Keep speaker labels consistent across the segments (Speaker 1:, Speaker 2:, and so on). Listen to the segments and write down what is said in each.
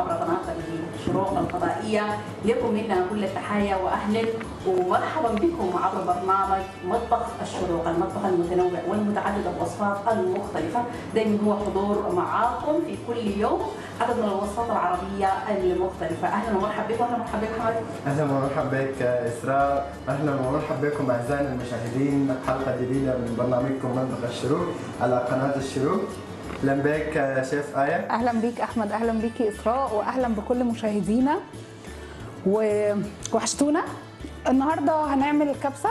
Speaker 1: عبر قناه الشروق الفضائيه لكم منا كل التحايا واهلا ومرحبا بكم عبر برنامج مطبخ الشروق المطبخ المتنوع والمتعدد الوصفات المختلفه دائما هو حضور معاكم في كل يوم عدد من الوصفات العربيه المختلفه اهلا ومرحبا بكم اهلا ومرحبا بك حمد
Speaker 2: اهلا ومرحبا بك اسراء اهلا ومرحبا بكم اعزائنا المشاهدين حلقه جديده من برنامجكم مطبخ الشروق على قناه الشروق اهلا بك شيف ايه
Speaker 3: اهلا بيك احمد اهلا بيكي اسراء واهلا بكل مشاهدينا و- وحشتونا النهارده هنعمل الكبسه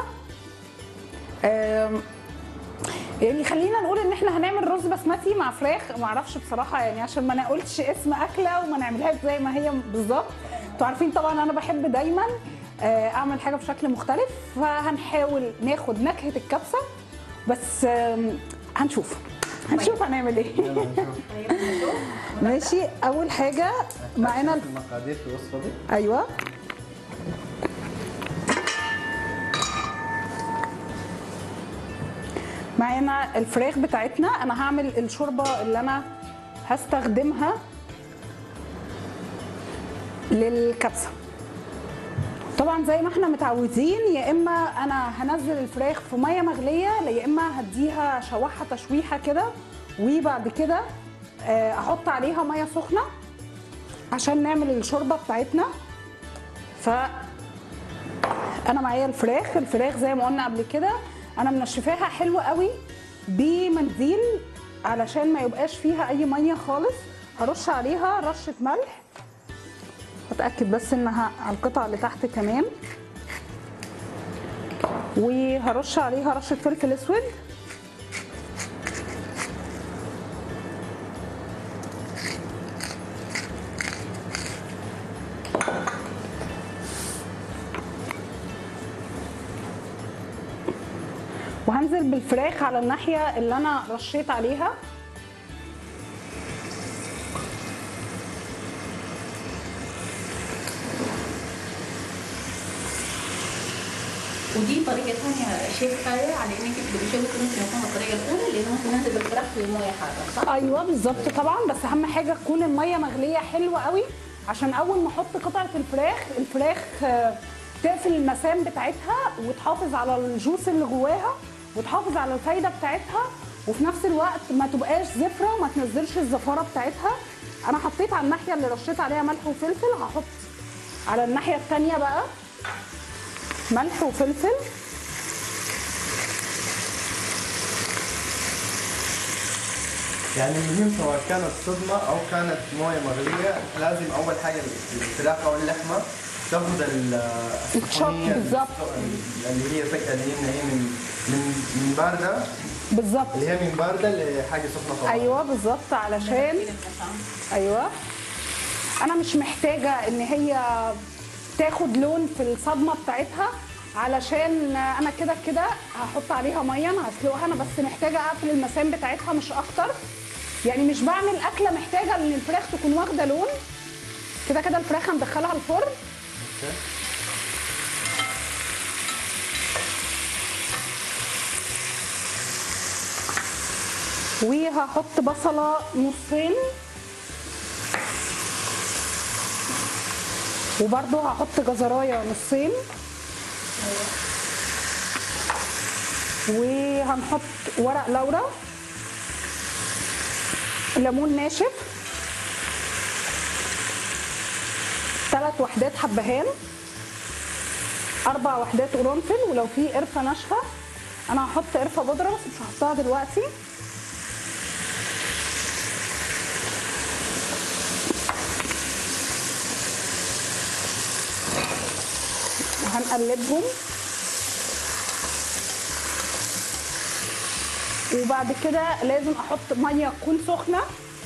Speaker 3: آم، يعني خلينا نقول ان احنا هنعمل رز بسمتي مع فراخ ما اعرفش بصراحه يعني عشان ما نقولش اسم اكله وما نعملهاش زي ما هي بالظبط انتوا عارفين طبعا انا بحب دايما آه، اعمل حاجه بشكل مختلف فهنحاول ناخد نكهه الكبسه بس آم، هنشوف هنشوف هنعمل ايه
Speaker 2: يلا نشوف
Speaker 3: ماشي اول حاجه معانا الف...
Speaker 2: المقادير في الوصفه دي
Speaker 3: ايوه معانا الفراخ بتاعتنا انا هعمل الشوربه اللي انا هستخدمها للكبسه طبعا زي ما احنا متعودين يا اما انا هنزل الفراخ في ميه مغليه يا اما هديها شوحها تشويحه كده وبعد كده آه، احط عليها ميه سخنه عشان نعمل الشوربه بتاعتنا ف انا معايا الفراخ الفراخ زي ما قلنا قبل كده انا منشفاها حلو قوي بمنديل علشان ما يبقاش فيها اي ميه خالص هرش عليها رشه ملح اتاكد بس انها على القطعه اللي تحت كمان وهرش عليها رشه فلفل اسود وهنزل بالفراخ على الناحيه اللي انا رشيت عليها
Speaker 1: ودي طريقه ثانيه شيف آية على انك تقولي شيء ممكن يكون الطريقه الاولى اللي ممكن ننزل بالفراخ في مويه حاره صح؟
Speaker 3: ايوه بالظبط طبعا بس اهم حاجه تكون الميه مغليه حلوه قوي عشان اول ما احط قطعه الفراخ الفراخ آه، تقفل المسام بتاعتها وتحافظ على الجوس اللي جواها وتحافظ على الفايده بتاعتها وفي نفس الوقت ما تبقاش زفره وما تنزلش الزفاره بتاعتها انا حطيت على الناحيه اللي رشيت عليها ملح وفلفل هحط على الناحيه الثانيه بقى ملح وفلفل
Speaker 2: يعني المهم سواء كانت صدمه او كانت مويه مغليه لازم اول حاجه الفراخ او اللحمه تاخذ ال- السخونيه
Speaker 3: بالظبط.
Speaker 2: اللي هي فجاه اللي هي هي من من من بارده
Speaker 3: بالظبط
Speaker 2: اللي هي من بارده لحاجه سخنه خالص
Speaker 3: ايوه بالظبط علشان ايوه انا مش محتاجه ان هي تاخد لون في الصدمه بتاعتها علشان انا كده كده هحط عليها ميه انا هسلقها انا بس محتاجه اقفل المسام بتاعتها مش اكتر يعني مش بعمل اكله محتاجه ان الفراخ تكون واخده لون كده كده الفراخ هندخلها الفرن وهحط بصله نصين وبرده هحط جزرايه نصين وهنحط ورق لورا ليمون ناشف ثلاث وحدات حبهان اربع وحدات قرنفل ولو في قرفه ناشفه انا هحط قرفه بودره بس مش هحطها دلوقتي وهنقلبهم وبعد كده لازم احط ميه تكون سخنه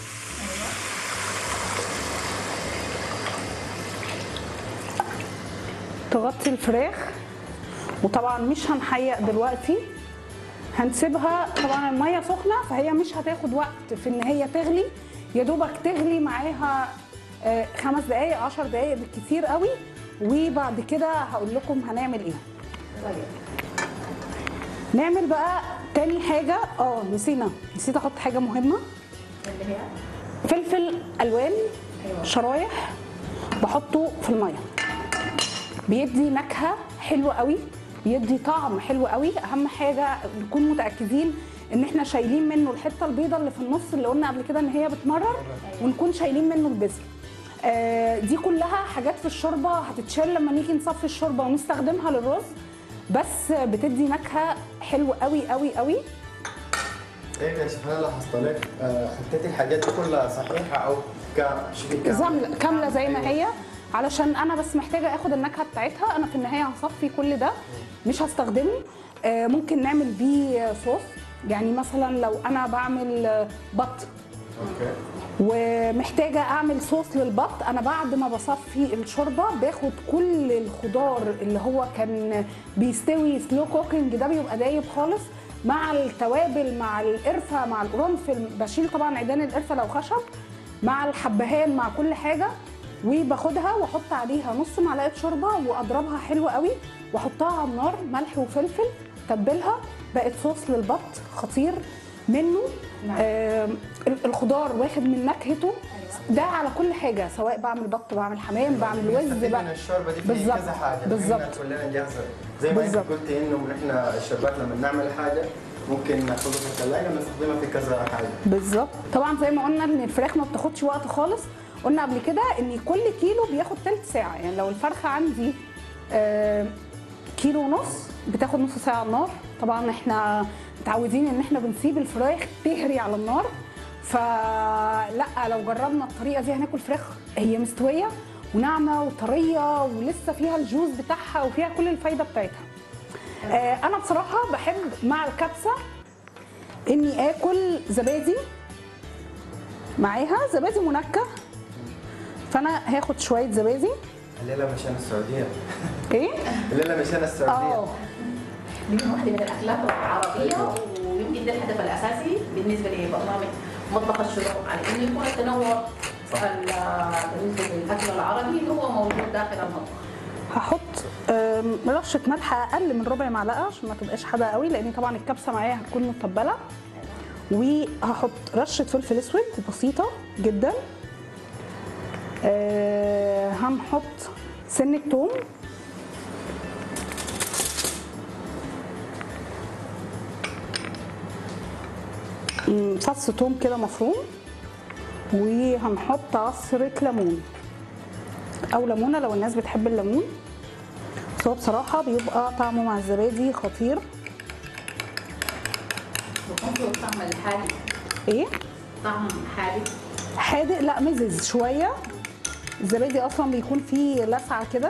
Speaker 3: تغطي الفراخ وطبعا مش هنحيق دلوقتي هنسيبها طبعا الميه سخنه فهي مش هتاخد وقت في ان هي تغلي يا دوبك تغلي معاها آه، خمس دقايق عشر دقايق بالكتير قوي وبعد كده هقول لكم هنعمل ايه نعمل بقى تاني حاجه اه نسينا نسيت احط حاجه مهمه
Speaker 1: اللي هي
Speaker 3: فلفل الوان
Speaker 1: أيوة.
Speaker 3: شرايح بحطه في الميه بيدي نكهه حلوه قوي بيدي طعم حلو قوي اهم حاجه نكون متاكدين ان احنا شايلين منه الحته البيضاء اللي في النص اللي قلنا قبل كده ان هي بتمرر ونكون شايلين منه البذر آه، دي كلها حاجات في الشوربه هتتشال لما نيجي نصفي الشوربه ونستخدمها للرز بس بتدي نكهه حلوه قوي قوي قوي
Speaker 2: هيك يا شيخ انا لاحظت لك آه، حطيتي الحاجات دي كلها صحيحه او كا شبه كامله
Speaker 3: زمل كامله زي ما
Speaker 2: أيوة.
Speaker 3: هي علشان انا بس محتاجه اخد النكهه بتاعتها انا في النهايه هصفي كل ده مش هستخدمه آه، ممكن نعمل بيه صوص يعني مثلا لو انا بعمل آه، بط
Speaker 2: اوكي
Speaker 3: ومحتاجه اعمل صوص للبط انا بعد ما بصفي الشوربه باخد كل الخضار اللي هو كان بيستوي سلو كوكينج ده بيبقى دايب خالص مع التوابل مع القرفه مع القرنفل بشيل طبعا عيدان القرفه لو خشب مع الحبهان مع كل حاجه وباخدها واحط عليها نص معلقه شوربه واضربها حلو قوي واحطها على النار ملح وفلفل تبلها بقت صوص للبط خطير منه
Speaker 1: نعم.
Speaker 3: آه الخضار واخد من نكهته ده على كل حاجه سواء بعمل بط بعمل حمام بعمل وز
Speaker 2: بنستفيد
Speaker 3: بقى
Speaker 2: من الشوربه دي في
Speaker 3: بالظبط.
Speaker 2: كذا حاجه
Speaker 3: بالظبط.
Speaker 2: إحنا كلنا جاهزه زي ما انت
Speaker 3: بالظبط.
Speaker 2: قلتي انه احنا الشوربات لما نعمل حاجه ممكن ناخذها في الثلاجه نستخدمها في كذا حاجه
Speaker 3: بالظبط طبعا زي ما قلنا ان الفراخ ما بتاخدش وقت خالص قلنا قبل كده ان كل كيلو بياخد تلت ساعه يعني لو الفرخه عندي آه، كيلو ونص بتاخد نص ساعه على النار طبعا احنا متعودين ان احنا بنسيب الفراخ تهري على النار فلا لو جربنا الطريقه دي هناكل فراخ هي مستويه وناعمه وطريه ولسه فيها الجوز بتاعها وفيها كل الفايده بتاعتها آه، انا بصراحه بحب مع الكبسه اني اكل زبادي معاها زبادي منكه فانا هاخد شويه زبادي
Speaker 2: الليله مشان السعوديه
Speaker 3: ايه
Speaker 2: الليله مشان السعوديه
Speaker 3: اه
Speaker 1: دي واحدة من الأكلات العربية ويمكن ده الهدف الأساسي بالنسبة لبرنامج مطبخ الشروق على إنه يكون التنوع ال- بالنسبة للأكل العربي اللي هو موجود داخل المطبخ.
Speaker 3: هحط آم، رشه ملح اقل من ربع معلقه عشان ما تبقاش حادقه قوي لان طبعا الكبسه معايا هتكون متبله وهحط رشه فلفل اسود بسيطه جدا آه، هنحط سنه توم مم، فص توم كده مفروم وهنحط عصره ليمون او ليمونه لو الناس بتحب الليمون بس هو بصراحه بيبقى طعمه مع الزبادي خطير
Speaker 1: ويكون فيه طعم الحادق
Speaker 3: ايه
Speaker 1: طعم حادق
Speaker 3: حادق لا مزز شويه الزبادي اصلا بيكون فيه لسعه كده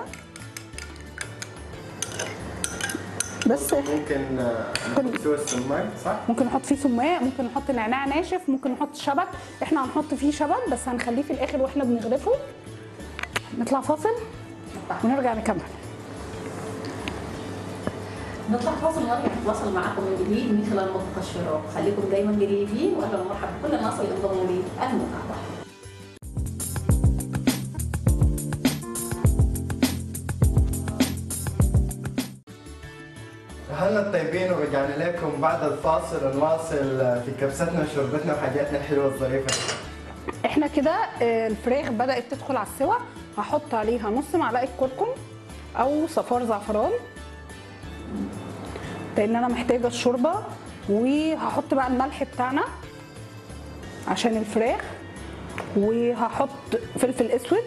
Speaker 3: بس
Speaker 2: ممكن آه، نحط فيه السماق صح؟
Speaker 3: ممكن نحط فيه سماق ممكن نحط نعناع ناشف ممكن نحط شبت احنا هنحط فيه شبت بس هنخليه في الاخر واحنا بنغرفه نطلع فاصل ونرجع نكمل
Speaker 1: نطلع فاصل ونرجع نتواصل معكم من جديد من خلال مطبخ الشروق خليكم دايما قريبين واهلا ومرحبا بكل الناس اللي انضموا لي المتابعه
Speaker 2: اهلا الطيبين ورجعنا لكم بعد الفاصل نواصل آه، في كبستنا وشوربتنا وحاجاتنا الحلوه الظريفه
Speaker 3: احنا كده آه، الفراخ بدات تدخل على السوا هحط عليها نص معلقه كركم او صفار زعفران لان انا محتاجه الشوربه وهحط بقى الملح بتاعنا عشان الفراخ وهحط فلفل اسود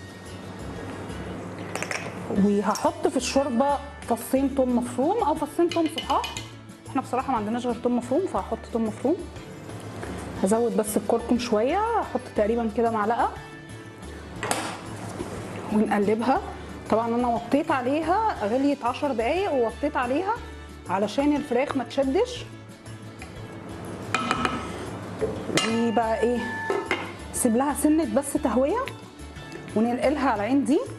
Speaker 3: وهحط في الشوربه فصين توم مفروم او فصين توم صحاح احنا بصراحه ما عندناش غير توم مفروم فهحط توم مفروم هزود بس الكركم شويه احط تقريبا كده معلقه ونقلبها طبعا انا وطيت عليها غليت 10 دقايق ووطيت عليها علشان الفراخ ما تشدش دي بقى ايه سيب لها سنه بس تهويه وننقلها على العين دي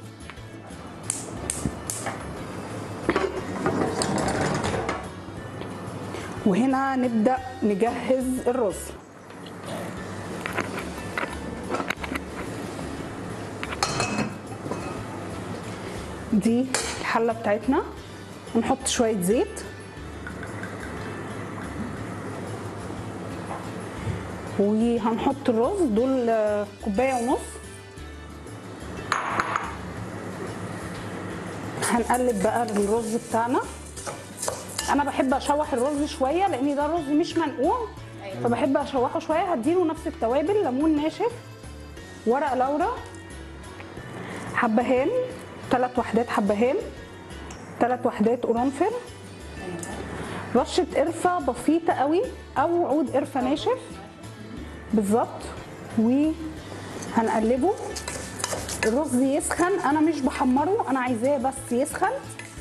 Speaker 3: وهنا نبدا نجهز الرز دي الحله بتاعتنا ونحط شويه زيت وهنحط الرز دول آه، كوبايه ونص هنقلب بقى الرز بتاعنا انا بحب اشوح الرز شويه لان ده الرز مش منقوع فبحب اشوحه شويه هديله نفس التوابل ليمون ناشف ورق لورا حبهان ثلاث وحدات حبهان ثلاث وحدات قرنفل رشه قرفه بسيطه قوي او عود قرفه ناشف بالظبط وهنقلبه الرز يسخن انا مش بحمره انا عايزاه بس يسخن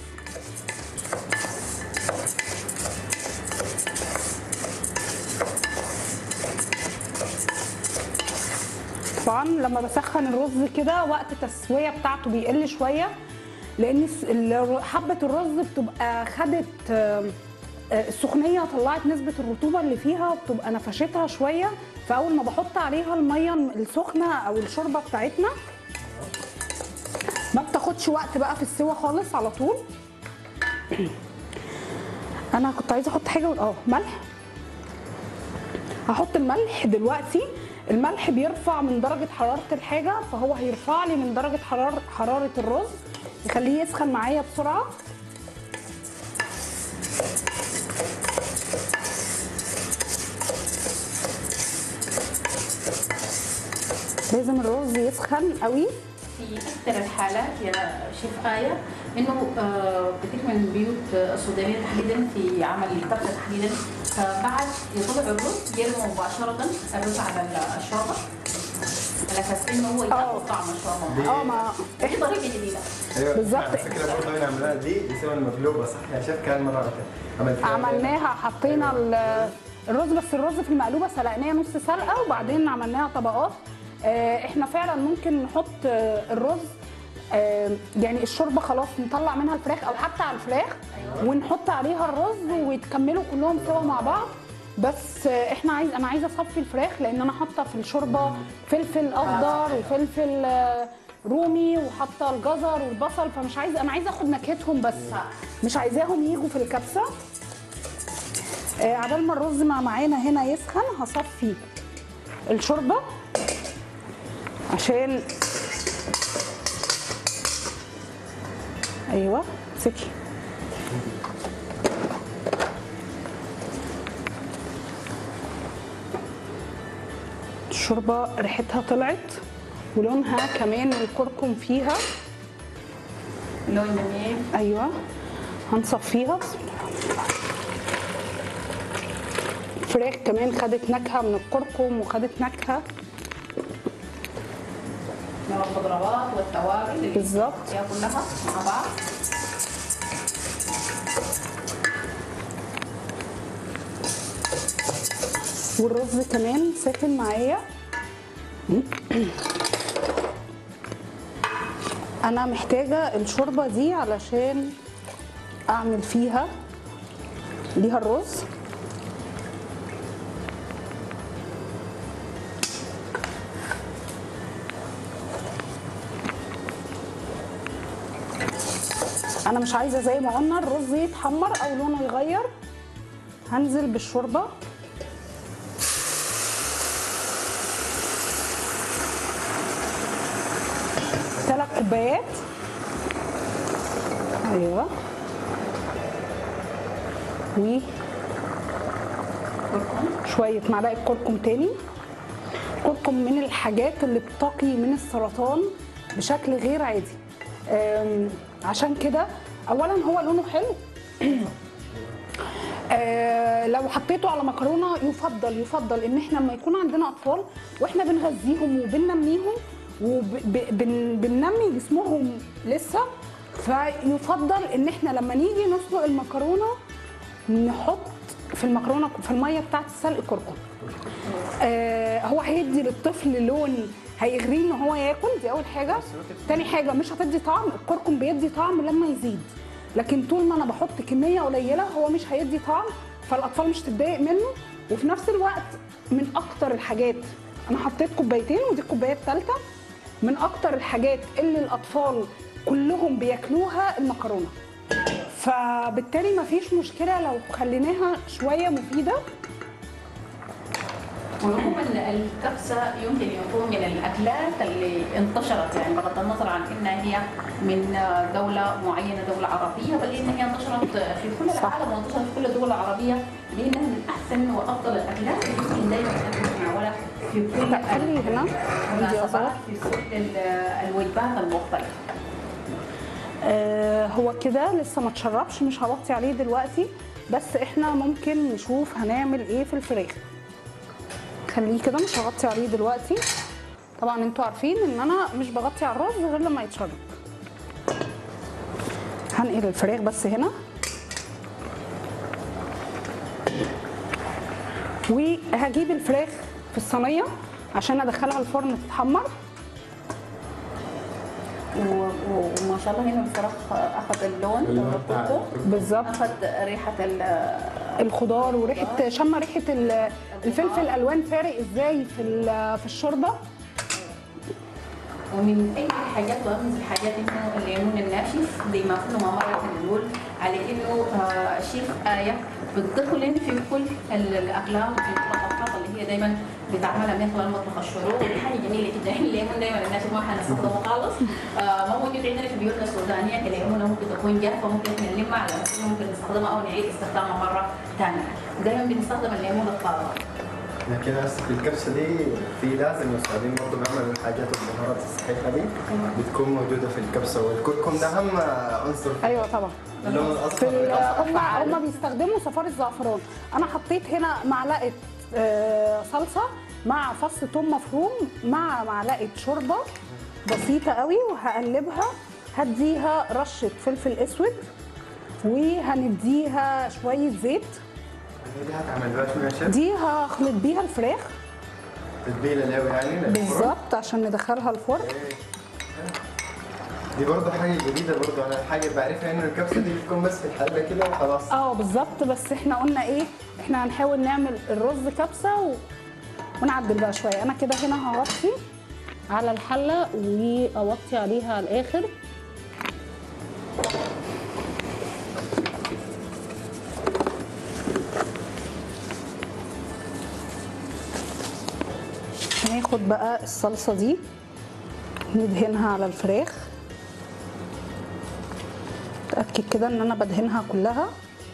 Speaker 3: طبعا لما بسخن الرز كده وقت التسويه بتاعته بيقل شويه لان الس- ال- حبه الرز بتبقى خدت آه، آه، السخنيه طلعت نسبه الرطوبه اللي فيها بتبقى نفشتها شويه فاول ما بحط عليها الميه السخنه او الشوربه بتاعتنا ما بتاخدش وقت بقى في السوا خالص على طول انا كنت عايزه احط حاجه اه ملح هحط الملح دلوقتي الملح بيرفع من درجة حرارة الحاجة فهو هيرفع لي من درجة حرارة حرارة الرز يخليه يسخن معايا بسرعة لازم الرز يسخن قوي
Speaker 1: في اكثر الحالات يا شيف آية انه آه، كثير من البيوت آه، السودانيه تحديدا في عمل الكبسه تحديدا فبعد يطلع الرز يرموا مباشره الرز على الشوربه على اساس انه هو ياخذ طعم الشوربه
Speaker 3: اه ما
Speaker 1: دي طريقه جديده
Speaker 2: ايوه
Speaker 3: بالظبط.
Speaker 2: على فكره برضه هنا عملناها دي بيسموها المقلوبه صح يا شيف كان مره عملت
Speaker 3: عملناها حطينا ال- الرز بس الرز في المقلوبه سلقناه نص سلقه وبعدين عملناها طبقات آه، احنا فعلا ممكن نحط آه، الرز آه، يعني الشوربه خلاص نطلع منها الفراخ او حتى على الفراخ ونحط عليها الرز ويتكملوا كلهم سوا مع بعض بس آه، احنا عايز انا عايزه اصفي الفراخ لان انا حاطه في الشوربه فلفل اخضر وفلفل آه، رومي وحاطه الجزر والبصل فمش عايزه انا عايزه اخد نكهتهم بس مش عايزاهم يجوا في الكبسه آه، عبال ما الرز مع معانا هنا يسخن هصفي الشوربه عشان ايوه سكي الشوربه ريحتها طلعت ولونها كمان الكركم فيها
Speaker 1: لون جميل
Speaker 3: ايوه هنصفيها بسم الله الفراخ كمان خدت نكهه من الكركم وخدت نكهه
Speaker 1: من الخضروات والتوابل اللي
Speaker 3: بالظبط.
Speaker 1: فيها كلها مع بعض
Speaker 3: والرز كمان ساخن معايا انا محتاجه الشوربه دي علشان اعمل فيها ليها الرز انا مش عايزه زي ما قلنا الرز يتحمر او لونه يغير هنزل بالشوربه ثلاث كوبايات ايوه و شويه معلقه كركم تاني كركم من الحاجات اللي بتقي من السرطان بشكل غير عادي أم، عشان كده اولا هو لونه حلو آه، لو حطيته على مكرونه يفضل يفضل ان احنا لما يكون عندنا اطفال واحنا بنغذيهم وبننميهم وبننمي جسمهم لسه فيفضل ان احنا لما نيجي نسلق المكرونه نحط في المكرونه في الميه بتاعت السلق كركم آه هو هيدي للطفل لون هيغريه ان هو ياكل دي اول حاجه تاني حاجه مش هتدي طعم الكركم بيدي طعم لما يزيد لكن طول ما انا بحط كميه قليله هو مش هيدي طعم فالاطفال مش تتضايق منه وفي نفس الوقت من اكتر الحاجات انا حطيت كوبايتين ودي الكوبايه الثالثه من اكتر الحاجات اللي الاطفال كلهم بياكلوها المكرونه فبالتالي مفيش مشكله لو خليناها شويه مفيده
Speaker 1: وعموما الكبسه يمكن يكون من الاكلات اللي انتشرت يعني بغض النظر عن انها هي من دوله معينه دوله عربيه بل انها هي انتشرت في كل
Speaker 3: صح.
Speaker 1: العالم وانتشرت في كل الدول العربيه لانها من احسن وافضل الاكلات اللي يمكن دائما ان تتناولها في كل
Speaker 3: لا، خلي هنا. عندي
Speaker 1: المناسبات
Speaker 3: أصغر.
Speaker 1: في كل ال- الوجبات المختلفه
Speaker 3: آه هو كده لسه ما اتشربش مش هوطي عليه دلوقتي بس احنا ممكن نشوف هنعمل ايه في الفراخ خليه كده مش هغطي عليه دلوقتي طبعا انتوا عارفين ان انا مش بغطي على الرز غير لما يتشرب هنقل الفراخ بس هنا وهجيب الفراخ في الصينيه عشان ادخلها الفرن تتحمر
Speaker 1: و- و- وما شاء الله هنا الفراخ اخذ اللون
Speaker 2: اللون بتاع
Speaker 1: قلته.
Speaker 3: بالظبط
Speaker 1: اخذ ريحه ال-
Speaker 3: الخضار وريحه شم ريحه ال- الفلفل الالوان فارق ازاي في ال- في الشوربه
Speaker 1: ومن اي الحاجات وامز الحاجات انه الليمون الناشف زي ما كنا ما مره بنقول على انه آه، شيف ايه بتدخل في كل ال- الاكلات وفي كل الطبخات اللي هي دايما بتعملها من خلال مطبخ الشروق ودي حاجه جميله جدا الليمون دايما الناشف ما حنستخدمه خالص آه، ما موجود عندنا في بيوتنا السودانيه كليمونه ممكن تكون جافه ممكن احنا نلمها على أساس إنه ممكن نستخدمها او نعيد استخدامها مره ثانيه دايما بنستخدم الليمون الطازه
Speaker 2: لكن هسه في الكبسه دي في لازم المساعدين برضه بيعملوا الحاجات والبهارات الصحيحه دي بتكون موجوده في الكبسه والكركم ده اهم عنصر في
Speaker 3: ايوه طبعا
Speaker 2: اللون
Speaker 3: في
Speaker 2: الاصفر
Speaker 3: ال-
Speaker 2: والأصفر
Speaker 3: هم
Speaker 2: فعال.
Speaker 3: هم بيستخدموا صفار الزعفران انا حطيت هنا معلقه آه، صلصه مع فص ثوم مفروم مع معلقه شوربه بسيطه قوي وهقلبها هديها رشه فلفل اسود وهنديها شويه زيت
Speaker 2: دي هتعمل بقى شويه شيف
Speaker 3: دي هخلط بيها الفراخ
Speaker 2: تتبيله له يعني للفرن.
Speaker 3: بالظبط عشان ندخلها الفرن
Speaker 2: دي برضه حاجه جديده برضه انا حاجه بعرفها انه الكبسه دي بتكون بس في الحله كده وخلاص
Speaker 3: اه بالظبط بس احنا قلنا ايه احنا هنحاول نعمل الرز كبسه و... ونعدل بقى شويه انا كده هنا هغطي على الحله واوطي عليها على الاخر هناخد بقى الصلصه دي ندهنها على الفراخ اتاكد كده ان انا بدهنها كلها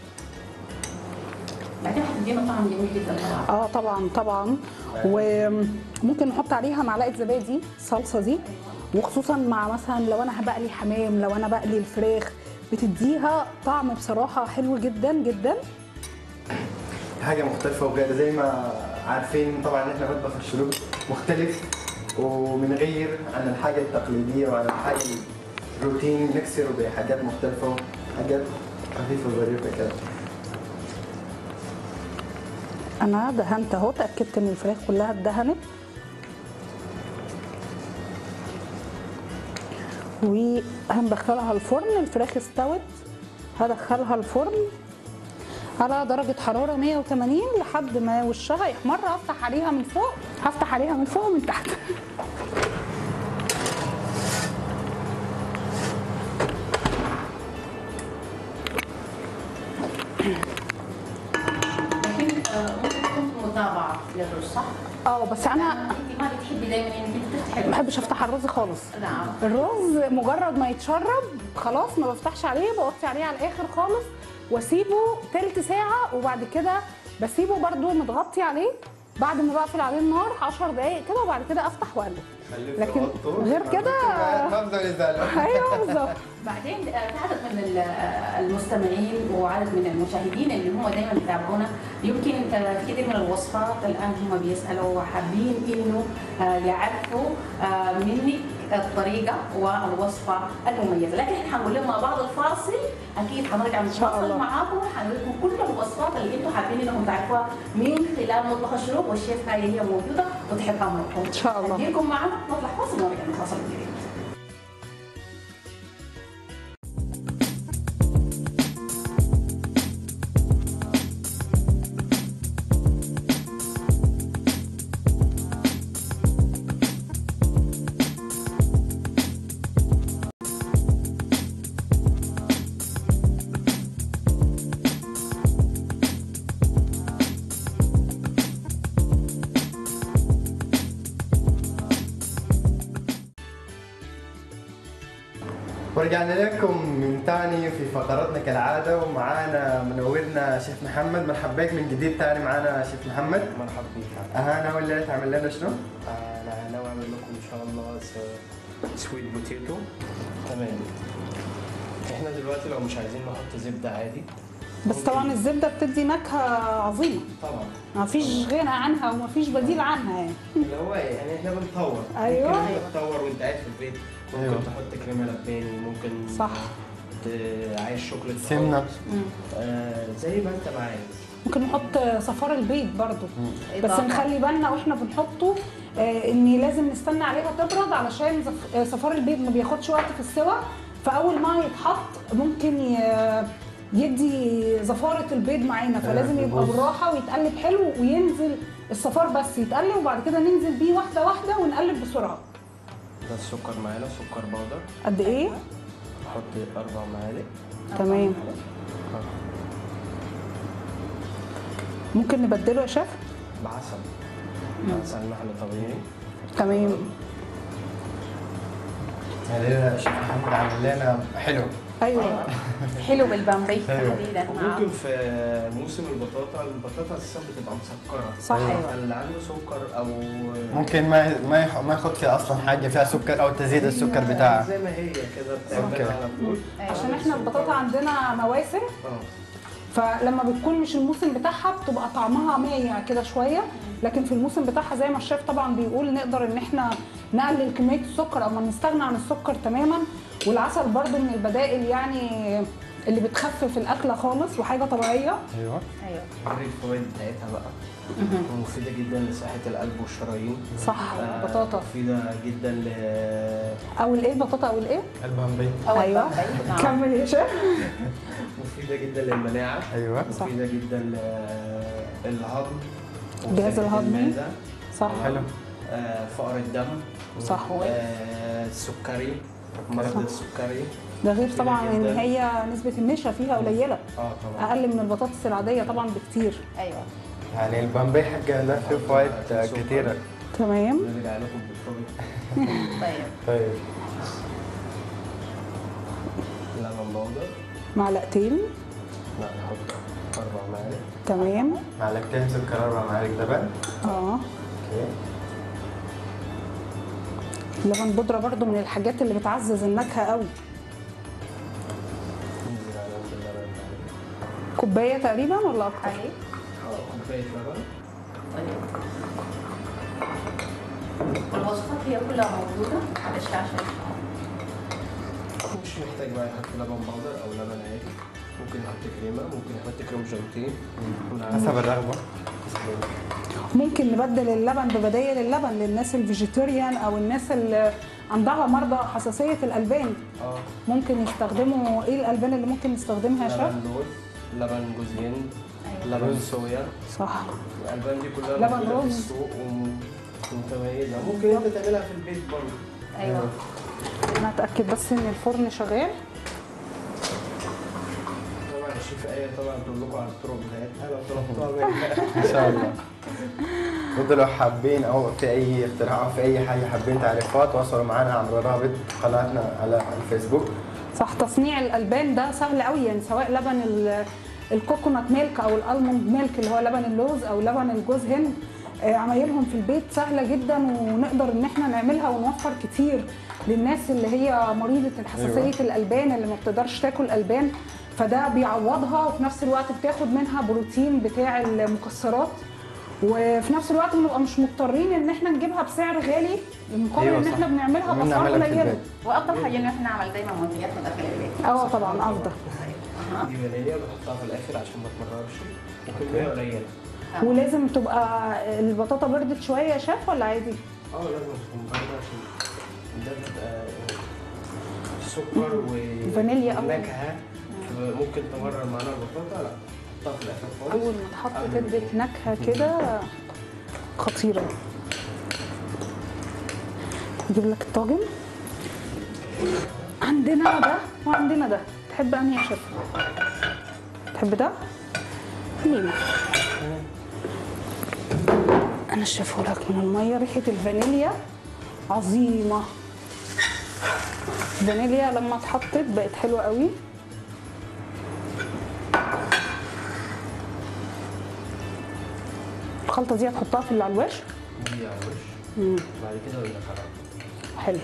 Speaker 1: بعدين حتدينا طعم جميل جدا طبعا
Speaker 3: اه طبعا طبعا وممكن نحط عليها معلقه زبادي الصلصه دي وخصوصا مع مثلا لو انا هبقلي حمام لو انا بقلي الفراخ بتديها طعم بصراحه حلو جدا جدا
Speaker 2: حاجه مختلفه وغير زي ما عارفين طبعا احنا مطبخ الشروق مختلف وبنغير عن الحاجه التقليديه وعن الحاجه الروتين نكسره بحاجات مختلفه حاجات خفيفه ظريفه كده
Speaker 3: انا دهنت اهو اتاكدت ان الفراخ كلها اتدهنت وهندخلها الفرن الفراخ استوت هدخلها الفرن على درجة حرارة 180 لحد ما وشها يحمر هفتح عليها من فوق هفتح عليها من فوق ومن تحت
Speaker 1: لكن آه، ممكن تكون في متابعه للرز صح؟
Speaker 3: اه بس انا
Speaker 1: انت ما بتحبي دايما انك انت تفتحي
Speaker 3: ما بحبش افتح الرز خالص
Speaker 1: نعم
Speaker 3: الرز مجرد ما يتشرب خلاص ما بفتحش عليه بوطي عليه على الاخر خالص واسيبه تلت ساعه وبعد كده بسيبه برده متغطي عليه بعد ما بقفل عليه النار 10 دقائق كده وبعد كده افتح واقلب لكن غير كده
Speaker 2: ما بفضل يزعلوا
Speaker 3: ايوه بالظبط
Speaker 1: بعدين آه، في عدد من ال- آه، المستمعين وعدد من المشاهدين اللي هم دايما بيتابعونا يمكن آه، في كثير من الوصفات الان هم بيسالوا وحابين انه آه، يعرفوا آه، منك الطريقه والوصفه المميزه لكن احنا حنقول لهم مع بعض الفاصل اكيد حنرجع نتواصل
Speaker 3: الله.
Speaker 1: معاكم وحنقول لكم كل الوصفات اللي انتم حابين انهم تعرفوها من خلال مطبخ الشروق والشيف هاي هي موجوده وتحب امركم
Speaker 3: إن شاء الله.
Speaker 1: خليكم معنا نطلع فاصل ونرجع نتواصل جديد
Speaker 2: ورجعنا لكم من تاني في فقرتنا كالعادة ومعانا منورنا شيف محمد مرحبا بك من جديد تاني معانا شيف محمد
Speaker 4: مرحبا بك
Speaker 2: أهانا ولا تعمل لنا شنو؟
Speaker 4: انا ناوي اعمل لكم ان شاء الله سويت بوتيتو تمام احنا دلوقتي لو مش عايزين نحط زبده عادي
Speaker 3: بس طبعا الزبده بتدي نكهه عظيمه
Speaker 4: طبعا
Speaker 3: ما فيش غنى عنها وما فيش بديل عنها يعني
Speaker 4: اللي هو يعني احنا بنطور
Speaker 3: أيوة.
Speaker 4: ممكن انت تطور وانت قاعد في البيت ممكن
Speaker 2: أيوة.
Speaker 4: تحط كريمه لباني ممكن
Speaker 3: صح.
Speaker 4: ت- عايز شوكليت
Speaker 2: سمنة.
Speaker 4: خالص. آه زي ما انت ما عايز
Speaker 3: ممكن نحط صفار البيض برضو بس
Speaker 1: إضافة.
Speaker 3: نخلي بالنا واحنا بنحطه آه، ان لازم نستنى عليها تبرد علشان زف- آه، صفار البيض ما بياخدش وقت في السوى فاول ما يتحط ممكن ي- يدي زفارة البيض معانا فلازم يبقى
Speaker 2: يبوظ.
Speaker 3: بالراحة ويتقلب حلو وينزل الصفار بس يتقلب وبعد كده ننزل بيه واحدة واحدة ونقلب بسرعة
Speaker 4: ده السكر معانا سكر بودر
Speaker 3: قد ايه؟
Speaker 4: نحط اربع معالق
Speaker 3: تمام ممكن نبدله يا شيف؟
Speaker 4: بعسل عسل نحل طبيعي
Speaker 3: تمام
Speaker 2: يعني شيف محمد عامل لنا حلو
Speaker 3: ايوه
Speaker 1: حلو بالبامبي
Speaker 2: أيوة.
Speaker 1: تحديدا نعم.
Speaker 4: وممكن في موسم البطاطا البطاطا اساسا بتبقى مسكره
Speaker 3: صح ايوه
Speaker 4: اللي عنده سكر او
Speaker 2: ممكن ما ما يح- ما ياخد فيها أصلا حاجة فيها سكر أو تزيد السكر بتاعها
Speaker 4: زي ما هي كده
Speaker 2: أوكي.
Speaker 4: بتعملها على طول
Speaker 1: أيوة.
Speaker 3: عشان احنا البطاطا عندنا مواسم
Speaker 4: اه
Speaker 3: فلما بتكون مش الموسم بتاعها بتبقى طعمها مايع كده شويه لكن في الموسم بتاعها زي ما الشيف طبعا بيقول نقدر ان احنا نقلل كميه السكر او ما نستغنى عن السكر تماما والعسل برضو من البدائل يعني اللي بتخفف الاكله خالص وحاجه طبيعيه
Speaker 2: أيوه
Speaker 1: ايوه
Speaker 4: غير الفوائد بتاعتها بقى ومفيده جدا لصحه القلب والشرايين
Speaker 3: صح
Speaker 4: آه،
Speaker 3: البطاطا
Speaker 4: مفيده جدا ل
Speaker 3: او الايه البطاطا او الايه
Speaker 2: البامبي
Speaker 1: أو
Speaker 3: ايوه
Speaker 1: البامبي، نعم.
Speaker 3: كمل يا شيف
Speaker 4: مفيده جدا للمناعه
Speaker 2: أيوه
Speaker 3: صح.
Speaker 4: مفيده جدا للهضم
Speaker 3: الجهاز
Speaker 4: وصحة
Speaker 3: الهضمي.
Speaker 4: المعدة.
Speaker 3: صح
Speaker 2: حلو.
Speaker 4: آه، فقر الدم
Speaker 3: صح
Speaker 4: آه، السكري مرض السكري
Speaker 3: ده غير طبعا ان
Speaker 4: جداً.
Speaker 3: هي نسبه النشا فيها قليله
Speaker 4: اه طبعا
Speaker 3: اقل من البطاطس العاديه طبعا بكتير
Speaker 1: ايوه
Speaker 2: يعني البامبي حقه ده فيه فوائد كثيرة
Speaker 3: تمام
Speaker 4: نرجع لكم بالفوائد
Speaker 1: طيب
Speaker 2: طيب
Speaker 4: لبن بودر
Speaker 3: معلقتين
Speaker 4: لا نحط اربع معالق
Speaker 3: تمام
Speaker 2: معلقتين سكر أربع معالق لبن
Speaker 3: اه
Speaker 2: أوكي
Speaker 3: اللبن بودرة برضو من الحاجات اللي بتعزز النكهة قوي
Speaker 4: ننزل عليهم باللبن معلق
Speaker 3: كوباية تقريبا ولا أكتر؟
Speaker 1: عليه
Speaker 4: اه كوبايه لبن
Speaker 1: طيب والوصفات هي كلها موجودة على الشاشة
Speaker 4: مش محتاج بقى يحط لبن بودر او لبن عادي ممكن يحط كريمه ممكن يحط كريم جانتيه
Speaker 2: حسب الرغبة
Speaker 3: ممكن نبدل اللبن ببدايل اللبن للناس الفيجيتيريان أو الناس اللي عندها مرضى حساسية الألبان
Speaker 4: اه
Speaker 3: ممكن يستخدموا إيه الألبان اللي ممكن نستخدمها يا شيف؟
Speaker 4: لبن لوز لبن جوز هند لبن صويا
Speaker 3: صح
Speaker 4: الالبان دي كلها
Speaker 3: لبن
Speaker 4: موجودة في
Speaker 3: رز.
Speaker 4: السوق وم- ومتميزه ممكن انت تعملها في البيت برضه
Speaker 1: ايوه
Speaker 3: أنا أتأكد بس إن الفرن شغال
Speaker 4: طبعا الشيف ايه طبعا تقول لكم على الطرق بتاعتها لو طلبتوها منها
Speaker 2: ان شاء الله برضه لو حابين او في اي اقتراح او في اي حاجه حابين تعريفات تواصلوا معنا عبر رابط قناتنا على الفيسبوك
Speaker 3: صح تصنيع الالبان ده سهل قوي يعني سواء لبن ال- الكوكونات ميلك او الالموند ميلك اللي هو لبن اللوز او لبن الجوز هند آه، عمايلهم في البيت سهله جدا ونقدر ان احنا نعملها ونوفر كتير للناس اللي هي مريضه الحساسيه
Speaker 2: أيوة.
Speaker 3: الالبان اللي ما بتقدرش تاكل البان فده بيعوضها وفي نفس الوقت بتاخد منها بروتين بتاع المكسرات وفي نفس الوقت بنبقى مش مضطرين ان احنا نجيبها بسعر غالي مقابل
Speaker 2: أيوة
Speaker 3: ان
Speaker 2: صح.
Speaker 3: احنا بنعملها
Speaker 2: ومن
Speaker 3: باسعار
Speaker 2: نعملها في
Speaker 3: قليله
Speaker 2: البيت.
Speaker 1: وافضل حاجه انه احنا نعمل دايما منتجات من داخل البيت
Speaker 3: اه طبعا افضل
Speaker 1: أها.
Speaker 4: دي فانيليا بحطها في الاخر عشان ما تمررش وكميه قليله
Speaker 1: آه.
Speaker 3: ولازم تبقى البطاطا بردت شويه يا شيف ولا عادي؟
Speaker 4: اه لازم تكون بارده عشان ده بتبقى سكر و
Speaker 3: فانيليا أول.
Speaker 4: نكهه ممكن تمرر معانا البطاطا لا حطها في الاخر خالص
Speaker 3: اول ما تحط
Speaker 4: قبل
Speaker 3: تدي نكهه كده خطيره اجيب لك الطاجن عندنا ده وعندنا ده تحب انهي يا شيف تحب ده مين انا اشرفه لك من الميه ريحه الفانيليا عظيمه الفانيليا لما اتحطت بقت حلوه قوي الخلطه دي هتحطها في اللي على الوش
Speaker 4: دي على الوش
Speaker 3: مم.
Speaker 4: بعد كده اقول لك على
Speaker 3: حلو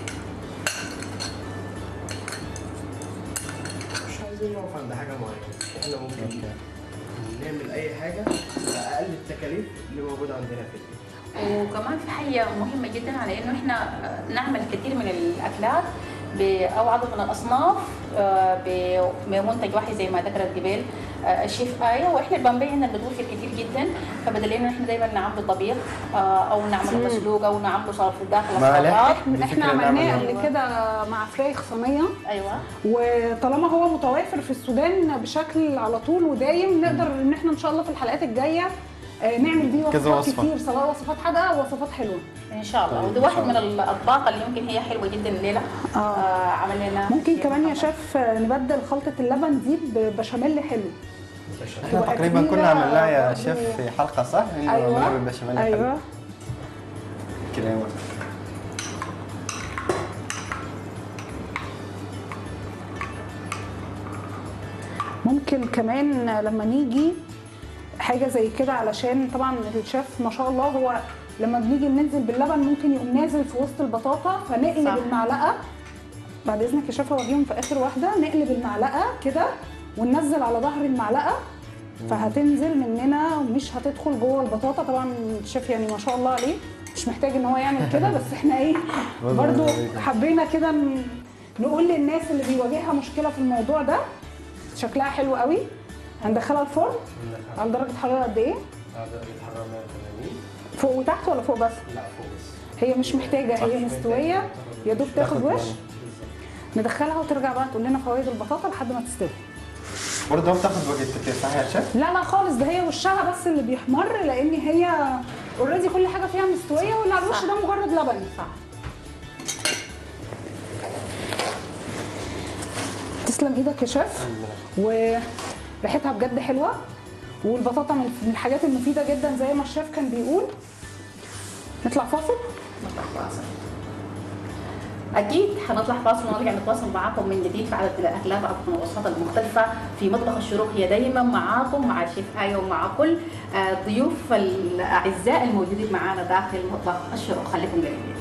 Speaker 4: مش عايزين نقف عند حاجه معينه احنا ممكن نعمل اي حاجه باقل التكاليف اللي موجوده عندنا في البيت
Speaker 1: وكمان في حاجه مهمه جدا على انه احنا نعمل كثير من الاكلات ب- او عدد من الاصناف آه، ب- بمنتج واحد زي ما ذكرت قبل آه، الشيف آية واحنا البامبي عندنا بتوفر كثير جدا فبدل انه احنا دايما نعمله طبيخ آه، او نعمله مسلوق او نعمله سلطه داخل
Speaker 2: ما عليك.
Speaker 1: السلطات
Speaker 2: دي
Speaker 3: احنا
Speaker 2: فكرة
Speaker 3: عملناه
Speaker 2: نعملها.
Speaker 3: قبل كده مع فراخ صينيه
Speaker 1: ايوه
Speaker 3: وطالما هو متوافر في السودان بشكل على طول ودايم نقدر ان احنا ان شاء الله في الحلقات الجايه آه، نعمل بيه
Speaker 2: كذا
Speaker 3: وصفات
Speaker 2: وصفة.
Speaker 3: كتير سواء وصفات حادقه او وصفات حلوه
Speaker 1: ان شاء الله
Speaker 2: طيب،
Speaker 1: وده
Speaker 2: إن
Speaker 1: واحد
Speaker 2: شاء
Speaker 1: من
Speaker 2: الله.
Speaker 1: الاطباق اللي يمكن هي حلوه جدا الليله
Speaker 3: آه.
Speaker 1: آه عمل لنا
Speaker 3: ممكن
Speaker 1: شيف
Speaker 3: كمان يا
Speaker 1: محمد.
Speaker 3: شيف آه، نبدل خلطه اللبن دي ببشاميل حلو
Speaker 2: احنا
Speaker 3: تبقى
Speaker 2: تقريبا
Speaker 3: كبيرة
Speaker 2: كنا عملناه يا
Speaker 3: برضو.
Speaker 2: شيف في حلقه صح؟ انه
Speaker 3: ايوه
Speaker 2: عملنا بالبشاميل
Speaker 3: ايوه
Speaker 2: كريمه
Speaker 3: ممكن كمان لما نيجي حاجه زي كده علشان طبعا الشيف ما شاء الله هو لما بنيجي ننزل باللبن ممكن يقوم نازل في وسط البطاطا فنقلب
Speaker 1: صح.
Speaker 3: المعلقه بعد اذنك يا شيف اوريهم في اخر واحده نقلب المعلقه كده وننزل على ظهر المعلقه فهتنزل مننا ومش هتدخل جوه البطاطا طبعا الشيف يعني ما شاء الله عليه مش محتاج ان هو يعمل كده بس احنا ايه برضو حبينا كده ن- نقول للناس اللي بيواجهها مشكله في الموضوع ده شكلها حلو قوي هندخلها الفرن على درجه حراره قد ايه
Speaker 4: على درجه حراره 180
Speaker 3: فوق وتحت ولا فوق بس
Speaker 4: لا فوق بس
Speaker 3: هي مش محتاجه هي مستويه يا دوب تاخد وش
Speaker 4: بالظبط.
Speaker 3: ندخلها وترجع بقى تقول لنا فوائد البطاطا لحد ما تستوي
Speaker 2: برضه ما بتاخذ وقت كثير صح يا شيف؟
Speaker 3: لا لا خالص ده هي وشها بس اللي بيحمر لان هي اوريدي كل حاجه فيها مستويه واللي على الوش
Speaker 1: صح.
Speaker 3: ده مجرد لبن
Speaker 1: صح
Speaker 3: تسلم ايدك يا شيف وريحتها بجد حلوه والبطاطا من من الحاجات المفيده جدا زي ما الشيف كان بيقول نطلع فاصل
Speaker 1: نطلع فاصل اكيد حنطلع فاصل ونرجع نتواصل معاكم من جديد في عدد الاكلات وعدد من الوصفات المختلفه في مطبخ الشروق هي دايما معاكم مع الشيف ايه ومع كل آه، ضيوف الاعزاء الموجودين معانا داخل مطبخ الشروق خليكم قريبين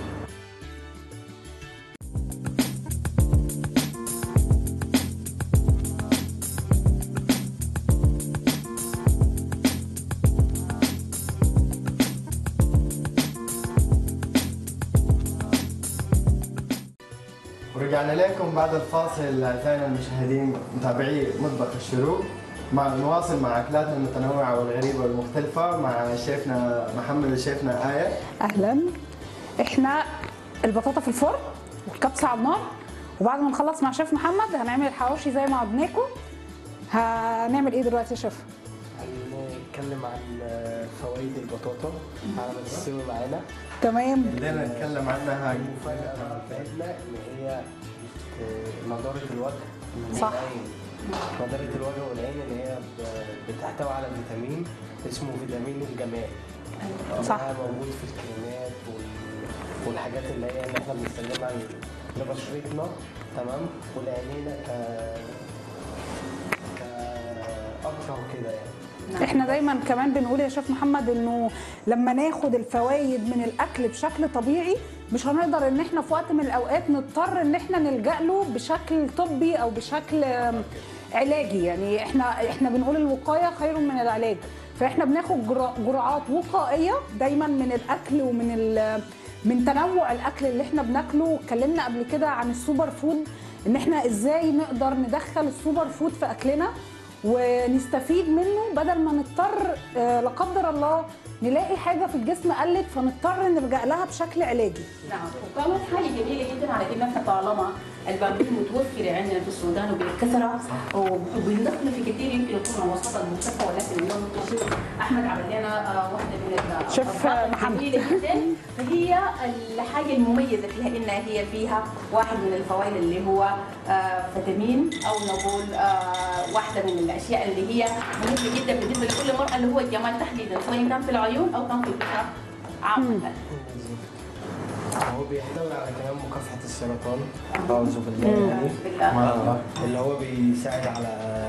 Speaker 2: ورجعنا لكم بعد الفاصل اعزائنا المشاهدين متابعي مطبخ الشروق مع نواصل مع اكلاتنا المتنوعه والغريبه والمختلفه مع شيفنا محمد وشيفنا ايه
Speaker 3: اهلا احنا البطاطا في الفرن والكبسه على النار وبعد ما نخلص مع شيف محمد هنعمل الحواوشي زي ما عدناكم هنعمل ايه دلوقتي يا شيف
Speaker 4: هنتكلم عن فوائد البطاطا على ما تستوي معانا
Speaker 3: تمام
Speaker 2: بدينا نتكلم عنها
Speaker 4: المفاجأة بتاعتنا إن هي آه، نضارة الوجه
Speaker 3: صح.
Speaker 4: والعين. نضارة الوجه والعين اللي هي ب- بتحتوي على فيتامين اسمه فيتامين الجمال
Speaker 3: صح.
Speaker 4: ده موجود في الكريمات وال- والحاجات اللي هي اللي احنا بنستخدمها ل- لبشرتنا تمام ولعينينا ك كأكتر وكده يعني
Speaker 3: احنا دايما كمان بنقول يا شيف محمد انه لما ناخد الفوائد من الاكل بشكل طبيعي مش هنقدر ان احنا في وقت من الاوقات نضطر ان احنا نلجا له بشكل طبي او بشكل آم، علاجي يعني احنا احنا بنقول الوقايه خير من العلاج فاحنا بناخد جرا- جرعات وقائيه دايما من الاكل ومن ال- من تنوع الاكل اللي احنا بناكله اتكلمنا قبل كده عن السوبر فود ان احنا ازاي نقدر ندخل السوبر فود في اكلنا ونستفيد منه بدل ما نضطر آه، لا قدر الله نلاقي حاجه في الجسم قلت فنضطر نلجا لها بشكل علاجي
Speaker 1: نعم وكمان حاجه جميله جدا على انه احنا طالما البامبي متوفره عندنا في السودان وبكثره وبندخله في كثير يمكن يكون من الوصفات المختلفه ولكن اليوم الشيف احمد عمل لنا آه، واحده من ال-
Speaker 3: شيف
Speaker 1: الأطباق
Speaker 3: محمد.
Speaker 1: الجميله جدا فهي الحاجه المميزه فيها انها هي فيها واحد من الفوائد اللي هو آه، فيتامين او نقول آه، واحده من الاشياء اللي هي مهمه جدا بالنسبه لكل مرأة اللي هو الجمال تحديدا سواء كان في العيون او كان في البشره عامه
Speaker 4: هو بيحتوي على كمان مكافحة السرطان أعوذ بالله يعني
Speaker 1: بالله
Speaker 4: آه، اللي هو بيساعد على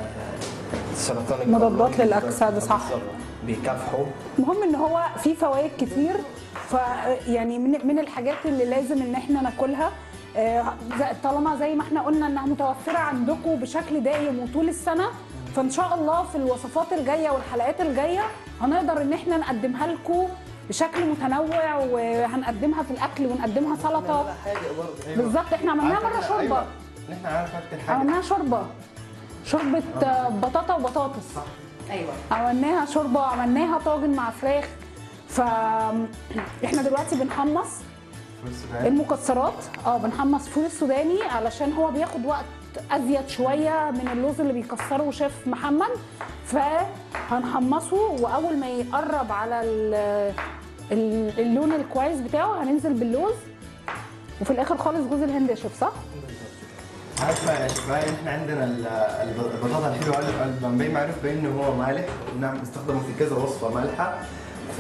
Speaker 4: السرطان
Speaker 3: مضادات
Speaker 4: الكبدي.
Speaker 3: للأجساد، صح.
Speaker 4: بالظبط. بيكافحوا
Speaker 3: المهم ان هو في فوائد كتير ف يعني من من الحاجات اللي لازم ان احنا ناكلها آه، زي- طالما زي ما احنا قلنا انها متوفره عندكم بشكل دائم وطول السنه فان شاء الله في الوصفات الجايه والحلقات الجايه هنقدر ان احنا نقدمها لكم بشكل متنوع وهنقدمها في الاكل ونقدمها سلطه
Speaker 2: حاجه برضه
Speaker 3: بالظبط احنا عملناها مره
Speaker 2: عارفة-
Speaker 3: شوربه
Speaker 2: أيوة. نحن عارف اكتر حاجه
Speaker 3: عملناها شوربه شوربه آه، بطاطا وبطاطس
Speaker 1: ايوه
Speaker 3: عملناها شوربه عملناها طاجن مع فراخ ف احنا دلوقتي بنحمص المكسرات اه بنحمص فول السوداني علشان هو بياخد وقت ازيد شويه من اللوز اللي بيكسره شيف محمد فهنحمصه واول ما يقرب على ال- ال- اللون الكويس بتاعه هننزل باللوز وفي الاخر خالص جوز الهند يا شيف صح؟
Speaker 2: عارفه يا شباب احنا عندنا ال- الب- البطاطا الحلوه ال- البامبي معروف بانه هو مالح نعم بيستخدمه في كذا وصفه مالحه ف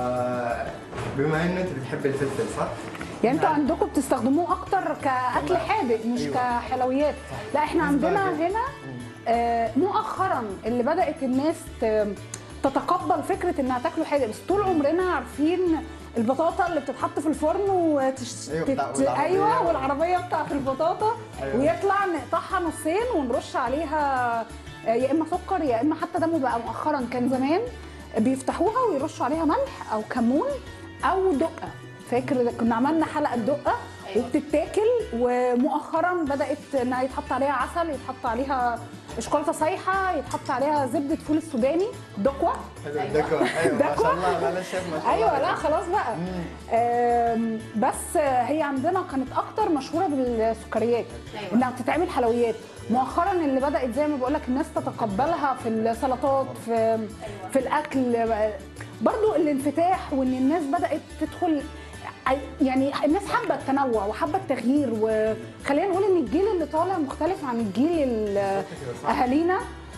Speaker 2: بما انه انت بتحب الفلفل صح؟
Speaker 3: يعني انتوا عندكم بتستخدموه اكتر كاكل حادق مش
Speaker 2: أيوة.
Speaker 3: كحلويات لا احنا
Speaker 2: بالنسبة
Speaker 3: عندنا
Speaker 2: لك.
Speaker 3: هنا آه، مؤخرا اللي بدات الناس ت- تتقبل فكره انها تاكله حادق بس طول عمرنا عارفين البطاطا اللي بتتحط في الفرن وتش...
Speaker 2: أيوة،
Speaker 3: تت-
Speaker 2: بتاع- والعربية.
Speaker 3: ايوه والعربيه بتاعت البطاطا
Speaker 2: أيوة.
Speaker 3: ويطلع نقطعها نصين ونرش عليها آه، يا اما سكر يا اما حتى ده بقى مؤخرا كان زمان بيفتحوها ويرشوا عليها ملح او كمون او دقه فاكر كنا عملنا حلقه دقه
Speaker 1: أيوة.
Speaker 3: وبتتاكل ومؤخرا بدات انها يتحط عليها عسل يتحط عليها شوكولاته سايحه يتحط عليها زبده فول السوداني دقوه
Speaker 2: حلو
Speaker 1: أيوة.
Speaker 2: الدكوة ايوه ما
Speaker 3: دكوة؟
Speaker 2: شاء الله لا لا شيف ما شاء الله
Speaker 3: ايوه لا خلاص بقى آم، بس هي عندنا كانت اكتر مشهوره بالسكريات
Speaker 1: أيوة.
Speaker 3: انها بتتعمل حلويات مؤخرا اللي بدات زي ما بقول لك الناس تتقبلها في السلطات في في الاكل برضو الانفتاح وان الناس بدات تدخل يعني الناس حابه التنوع وحابه التغيير وخلينا نقول ان الجيل اللي طالع مختلف عن الجيل ال- اهالينا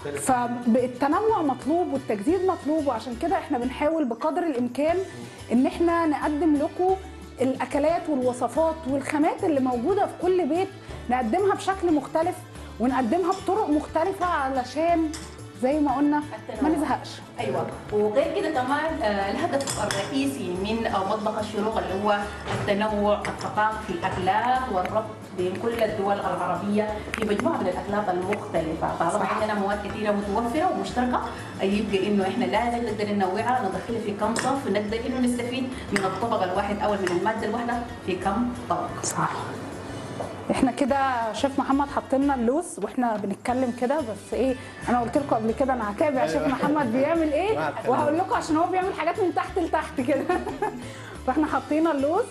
Speaker 3: فالتنوع مطلوب والتجديد مطلوب وعشان كده احنا بنحاول بقدر الامكان ان احنا نقدم لكم الاكلات والوصفات والخامات اللي موجوده في كل بيت نقدمها بشكل مختلف ونقدمها بطرق مختلفه علشان زي ما قلنا ما
Speaker 1: التنوع.
Speaker 3: نزهقش
Speaker 1: ايوه وغير كده كمان آه، الهدف الرئيسي من آه، مطبخ الشروق اللي هو التنوع الثقافي في الاكلات والربط بين كل الدول العربيه في مجموعه من الاكلات المختلفه طالما عندنا مواد كثيره متوفره ومشتركه يبقى انه احنا لازم نقدر ننوعها ندخلها في كم صف ونقدر انه نستفيد من الطبق الواحد او من الماده الواحده في كم طبق
Speaker 3: صح احنا كده شيف محمد حط لنا اللوز واحنا بنتكلم كده بس ايه انا قلت لكم قبل كده انا هتابع شيف محمد بيعمل ايه
Speaker 2: مع التنوع.
Speaker 3: وهقول لكم عشان هو بيعمل حاجات من تحت لتحت كده فاحنا حطينا اللوز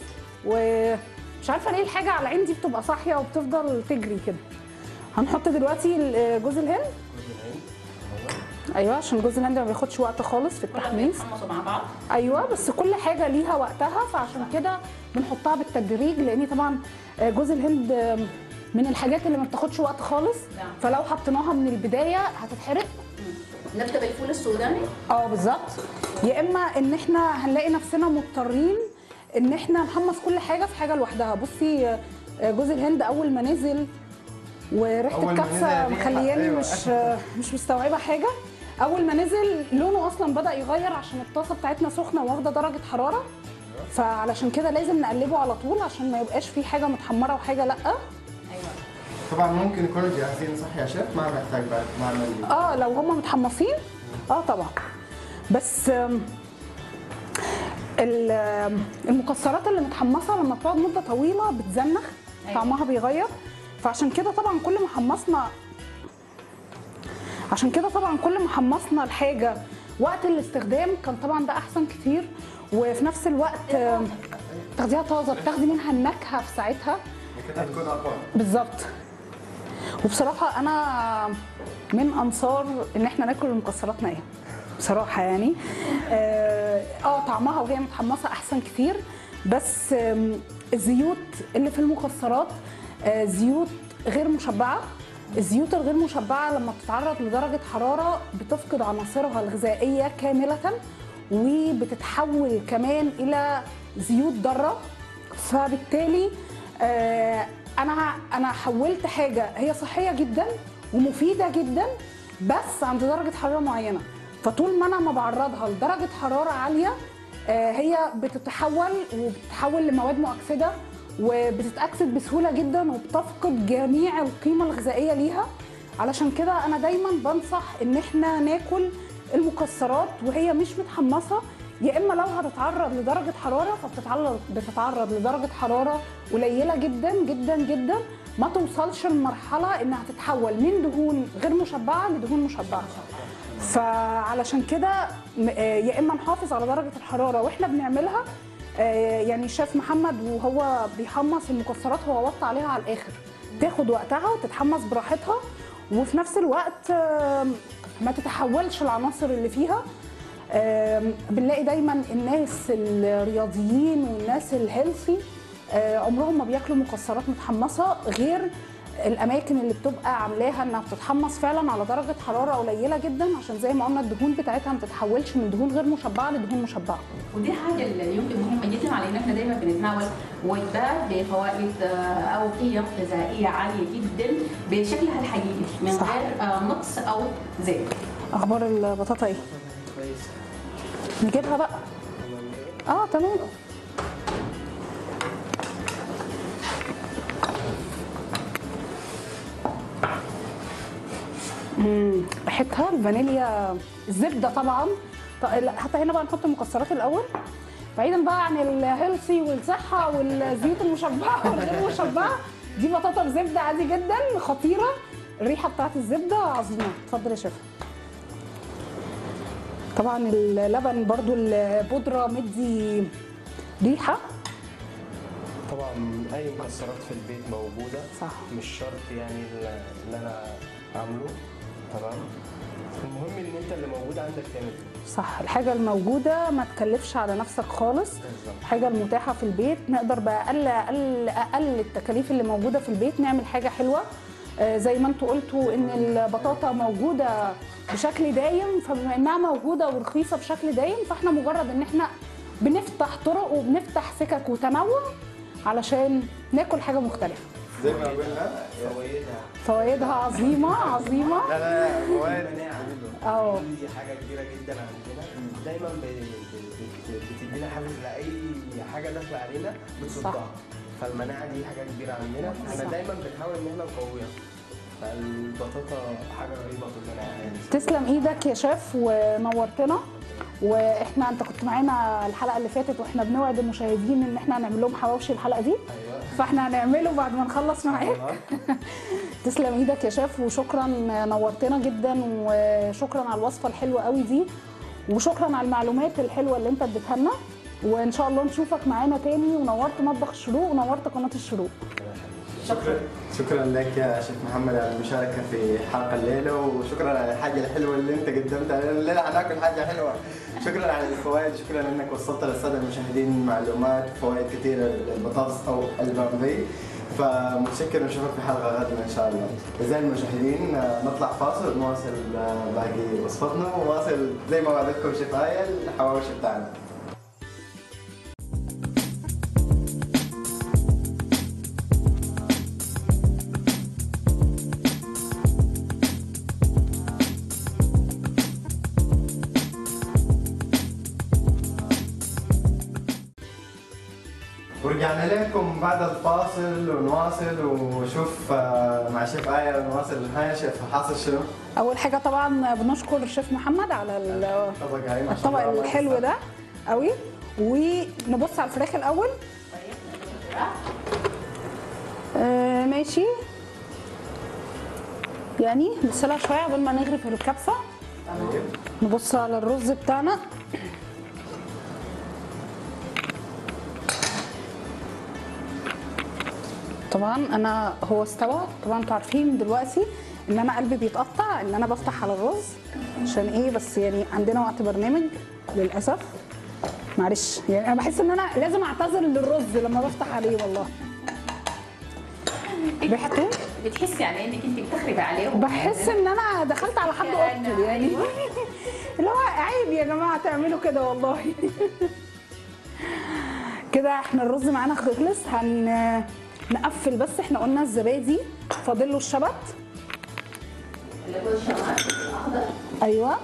Speaker 3: ومش عارفه ليه الحاجه على العين دي بتبقى صاحيه وبتفضل تجري كده هنحط دلوقتي ال- جوز الهند ايوه عشان جوز الهند ما بياخدش وقت خالص في
Speaker 1: كلهم
Speaker 3: التحميص
Speaker 1: بيتحمصوا مع بعض
Speaker 3: ايوه بس كل حاجه ليها وقتها فعشان كده بنحطها بالتدريج لان طبعا جوز الهند من الحاجات اللي ما بتاخدش وقت خالص
Speaker 1: نعم.
Speaker 3: فلو حطيناها من البدايه هتتحرق
Speaker 1: نبدا بالفول السوداني
Speaker 3: اه بالظبط يا اما ان احنا هنلاقي نفسنا مضطرين ان احنا نحمص كل حاجه في حاجه لوحدها بصي آه، جوز الهند اول ما نزل وريحه
Speaker 2: أول ما
Speaker 3: الكبسه
Speaker 2: نزل الريحة،
Speaker 3: مخلياني
Speaker 2: أيوة.
Speaker 3: مش آه، مش مستوعبه حاجه اول ما نزل لونه اصلا بدا يغير عشان الطاسه بتاعتنا سخنه واخده درجه حراره فعلشان كده لازم نقلبه على طول عشان ما يبقاش فيه حاجه متحمره وحاجه لا
Speaker 1: ايوه
Speaker 2: طبعا ممكن يكونوا جاهزين صح يا شيف ما محتاج بعد ما اعمل
Speaker 3: اه لو هم متحمصين اه طبعا بس آم، ال- آم، المكسرات اللي متحمصه لما بتقعد مده طويله بتزنخ
Speaker 1: أيوة.
Speaker 3: طعمها بيغير فعشان كده طبعا كل ما حمصنا عشان كده طبعا كل ما حمصنا الحاجه وقت الاستخدام كان طبعا ده احسن كتير وفي نفس الوقت آم، تاخديها طازه بتاخدي منها النكهه في ساعتها
Speaker 2: كده هتكون اقوى
Speaker 3: بالظبط وبصراحه انا من انصار ان احنا ناكل المكسرات نيه بصراحه يعني اه آه، طعمها وهي متحمصه احسن كتير بس آم، الزيوت اللي في المكسرات آه، زيوت غير مشبعه الزيوت الغير مشبعه لما بتتعرض لدرجه حراره بتفقد عناصرها الغذائيه كامله وبتتحول كمان الى زيوت ضاره فبالتالي آه، انا انا حولت حاجه هي صحيه جدا ومفيده جدا بس عند درجه حراره معينه فطول ما انا ما بعرضها لدرجه حراره عاليه آه، هي بتتحول وبتتحول لمواد مؤكسده وبتتاكسد بسهوله جدا وبتفقد جميع القيمه الغذائيه ليها علشان كده انا دايما بنصح ان احنا ناكل المكسرات وهي مش متحمصه يا اما لو هتتعرض لدرجه حراره فبتتعرض بتتعرض لدرجه حراره قليله جدا جدا جدا ما توصلش لمرحله انها تتحول من دهون غير مشبعه لدهون مشبعه فعلشان كده م- آه، يا اما نحافظ على درجه الحراره واحنا بنعملها آه، يعني الشيف محمد وهو بيحمص المكسرات هو وطى عليها على الاخر تاخد وقتها وتتحمص براحتها وفي نفس الوقت آم، ما تتحولش العناصر اللي فيها آم، بنلاقي دايما الناس الرياضيين والناس الهيلثي آه، عمرهم ما بياكلوا مكسرات متحمصه غير الاماكن اللي بتبقى عاملاها انها بتتحمص فعلا على درجه حراره قليله جدا عشان زي ما قلنا الدهون بتاعتها ما تتحولش من دهون غير مشبعه لدهون مشبعه
Speaker 1: ودي حاجة اللي يمكن مهمة جدا علينا احنا دايما بنتناول وجبات بفوائد آه، أو قيم غذائية عالية جدا بشكلها الحقيقي من
Speaker 3: صح.
Speaker 1: غير آه، نقص أو زيت.
Speaker 3: اخبار البطاطا ايه
Speaker 4: كويس
Speaker 3: نجيبها بقى اه تمام مم، ريحتها الفانيليا الزبده طبعا ط- لا، حتى هنا بقى نحط المكسرات الاول بعيدا بقى عن الهيلثي والصحه والزيوت المشبعه والغير مشبعه دي بطاطا بزبده عادي جدا خطيره الريحه بتاعت الزبده عظيمه اتفضل يا شيخ طبعا اللبن برضو البودرة مدي ريحة
Speaker 4: طبعا اي مكسرات في البيت موجوده
Speaker 3: صح.
Speaker 4: مش شرط يعني اللي اللي انا عامله تمام المهم ان انت اللي موجود عندك تعمله
Speaker 3: صح الحاجة الموجودة ما تكلفش على نفسك خالص
Speaker 4: بالظبط.
Speaker 3: الحاجة المتاحة في البيت نقدر بأقل أقل أقل التكاليف اللي موجودة في البيت نعمل حاجة حلوة آه، زي ما انتوا قلتوا ان البطاطا موجودة بشكل دايم فبما انها موجودة ورخيصة بشكل دايم فاحنا مجرد ان احنا بنفتح طرق وبنفتح سكك وتنوع علشان ناكل حاجة مختلفة
Speaker 2: زي ما قلنا
Speaker 4: فوائدها
Speaker 3: فوائدها عظيمة عظيمة
Speaker 2: لا لا لا فوائد
Speaker 3: اه
Speaker 4: دي حاجه كبيره جدا عندنا دايما ب- ب- ب- بتدينا حافز لاي حاجه داخله علينا بتصدها فالمناعه دي حاجه كبيره عندنا احنا
Speaker 3: صح.
Speaker 4: دايما بنحاول ان احنا نقويها فالبطاطا حاجه رهيبه كلنا يعني
Speaker 3: تسلم ايدك يا شيف ونورتنا واحنا انت كنت معانا الحلقه اللي فاتت واحنا بنوعد المشاهدين ان احنا هنعمل لهم حواوشي الحلقه دي
Speaker 4: ايوه
Speaker 3: فاحنا هنعمله بعد ما نخلص معاك تسلم ايدك يا شيف وشكرا نورتنا جدا وشكرا على الوصفه الحلوه قوي دي وشكرا على المعلومات الحلوه اللي انت اديتها لنا وان شاء الله نشوفك معانا تاني ونورت مطبخ الشروق ونورت قناه الشروق
Speaker 2: شكرا شكرا لك يا شيخ محمد على المشاركه في حلقه الليله وشكرا على الحاجه الحلوه اللي انت قدمتها لنا الليله هناكل حاجه حلوه شكرا على الفوائد شكرا انك وصلت للساده المشاهدين معلومات وفوائد كثيره للبطاطس او البامبي فمتشكر نشوفك في حلقه غاديه ان شاء الله اعزائي المشاهدين آه، نطلع فاصل ونواصل آه، باقي وصفتنا ونواصل زي ما وعدتكم شفايه الحواوشي بتاعنا ورجعنا لكم بعد الفاصل ونواصل ونشوف آه، مع شيف آية ونواصل النهاية شيف حاصل شنو؟
Speaker 3: اول حاجه طبعا بنشكر الشيف محمد على ال-
Speaker 2: طبق هاي ما شاء
Speaker 3: الطبق
Speaker 2: الله
Speaker 3: الحلو ده قوي ونبص على الفراخ الاول آه ماشي يعني نسيبها شويه قبل ما نغرف الكبسه
Speaker 2: طيب.
Speaker 3: نبص على الرز بتاعنا طبعا انا هو استوى طبعا انتوا عارفين دلوقتي ان انا قلبي بيتقطع ان انا بفتح على الرز عشان ايه بس يعني عندنا وقت برنامج للاسف معلش يعني انا بحس ان انا لازم اعتذر للرز لما بفتح عليه والله ريحته
Speaker 1: بتحسي يعني انك انت بتخربي عليه
Speaker 3: بحس ان انا دخلت على حد قتل يعني اللي هو عيب يا جماعه تعملوا كده والله كده كده احنا الرز معانا خلص هن نقفل بس احنا قلنا الزبادي فاضل له الشبت
Speaker 1: اللي هو الشمال الاخضر
Speaker 3: ايوه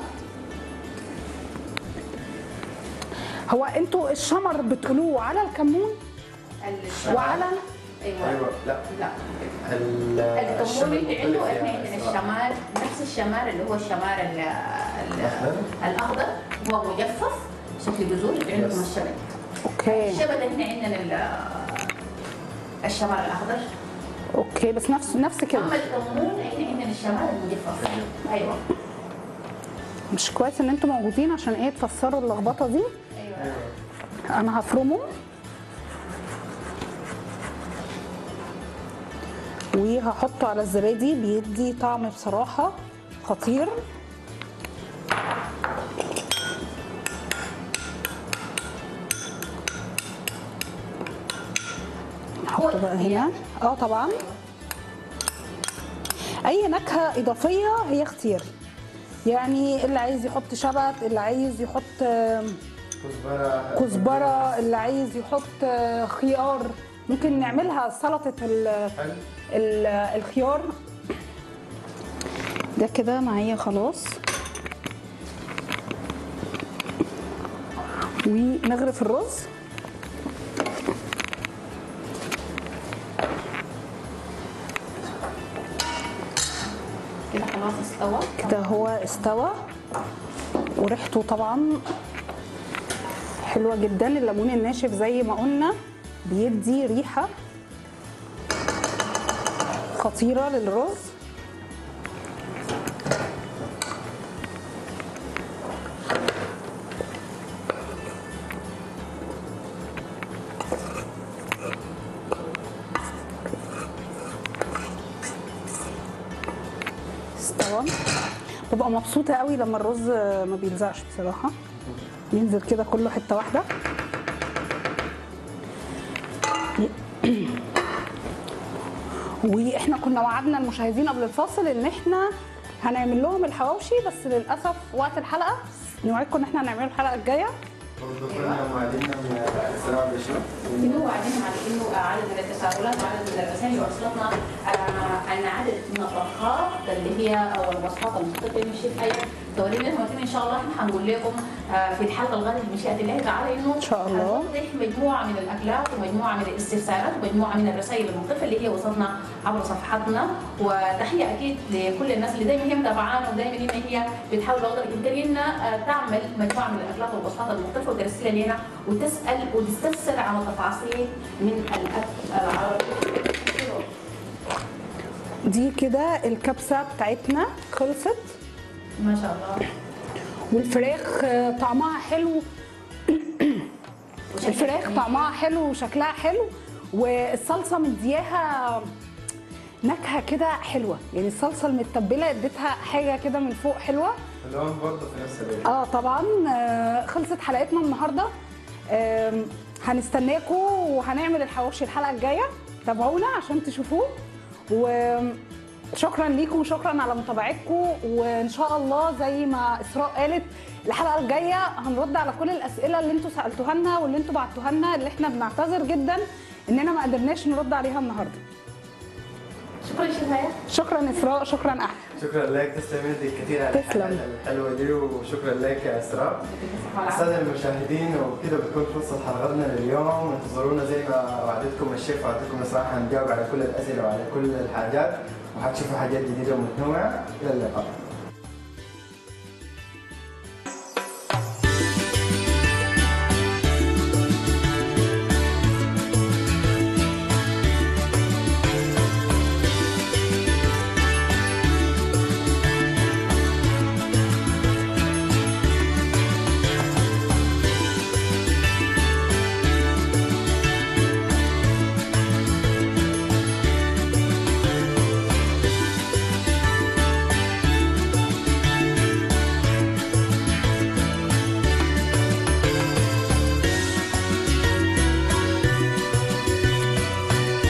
Speaker 3: هو انتوا الشمر بتقولوه على الكمون
Speaker 1: الشمال.
Speaker 3: وعلى
Speaker 1: ايوه
Speaker 2: ايوه لا
Speaker 1: لا
Speaker 2: ال-
Speaker 1: الكمون اللي عنده
Speaker 2: مختلف
Speaker 1: احنا
Speaker 2: يعني
Speaker 1: عندنا
Speaker 2: الصراحة.
Speaker 1: الشمال نفس الشمال اللي هو الشمال ال- ال-
Speaker 2: الأخضر؟
Speaker 1: الاخضر هو مجفف شكل جذور اللي عندكم
Speaker 2: Yes.
Speaker 1: الشبت
Speaker 3: اوكي
Speaker 1: الشبت احنا عندنا ال- الشمال الاخضر
Speaker 3: اوكي بس نفس نفس كده
Speaker 1: اما الكمون احنا عندنا الشمال المجفف ايوه
Speaker 3: مش كويس ان انتوا موجودين عشان ايه تفسروا اللخبطه دي
Speaker 1: ايوه
Speaker 3: انا هفرمه وهحطه على الزبادي بيدي طعم بصراحه خطير نحطه بقى هنا اه طبعا اي نكهه اضافيه هي اختياري يعني اللي عايز يحط شبت اللي عايز يحط آم،
Speaker 2: كزبره
Speaker 3: كزبره اللي عايز يحط آه، خيار ممكن نعملها سلطه ال-
Speaker 2: حلو
Speaker 3: ال- الخيار ده كده معايا خلاص ونغرف الرز
Speaker 1: كده خلاص استوى
Speaker 3: كده هو استوى وريحته طبعا حلوه جدا الليمون الناشف زي ما قلنا بيدي ريحه خطيره للرز استوى ببقى مبسوطه قوي لما الرز ما بيلزقش بصراحه ينزل كده كله حته واحده واحنا كنا وعدنا المشاهدين قبل الفاصل ان احنا هنعمل لهم الحواوشي بس للاسف وقت الحلقه نوعدكم ان احنا هنعمله الحلقه الجايه
Speaker 2: برضه كنا موعدينا من السلام بشنو؟
Speaker 1: انه وبعدين على انه عدد من التساؤلات وعدد من الرسائل اللي وصلتنا آه، عن عدد من الطبخات اللي هي او الوصفات المختلفه من الشيف ايضا تورينا المهم ان شاء الله احنا حنقول لكم آه، في الحلقه الغاليه بمشيئه الله تعالى انه
Speaker 3: إن شاء الله.
Speaker 1: هنوضح مجموعه من الاكلات ومجموعه من الاستفسارات ومجموعه من الرسائل المختلفه اللي هي وصلتنا عبر صفحاتنا وتحيه اكيد لكل الناس اللي دائما هي متابعانا ودائما ان هي بتحاول بقدر الامكان انها آه، تعمل مجموعه من الاكلات والوصفات المختلفه وترسلها لنا وتسال وتستفسر عن التفاصيل من الاكل العربي
Speaker 3: دي كده الكبسه بتاعتنا خلصت
Speaker 1: ما شاء الله
Speaker 3: والفراخ آه، طعمها حلو الفراخ طعمها حلو وشكلها حلو والصلصه مدياها نكهه كده حلوه يعني الصلصه المتبله اديتها حاجه كده من فوق حلوه
Speaker 2: اللون برضه في نفس الوقت
Speaker 3: اه طبعا آه، خلصت حلقتنا النهارده آم، هنستناكم وهنعمل الحواوشي الحلقه الجايه تابعونا عشان تشوفوه وشكرا ليكم وشكرا على متابعتكم وان شاء الله زي ما اسراء قالت الحلقه الجايه هنرد على كل الاسئله اللي انتوا سالتوها لنا واللي انتوا بعتوها لنا اللي احنا بنعتذر جدا اننا ما قدرناش نرد عليها النهارده
Speaker 1: شكرا شفايا
Speaker 3: شكرا اسراء شكرا احمد
Speaker 2: شكرا لك تسلم يدك كثير على
Speaker 3: تسلم.
Speaker 2: الحلقة الحلوه دي وشكرا لك يا اسراء الساده المشاهدين وبكده بتكون خلصت حلقتنا لليوم انتظرونا زي ما وعدتكم الشيف وعدتكم اسراء حنجاوب على كل الاسئله وعلى كل الحاجات وحتشوفوا حاجات جديده ومتنوعه الى اللقاء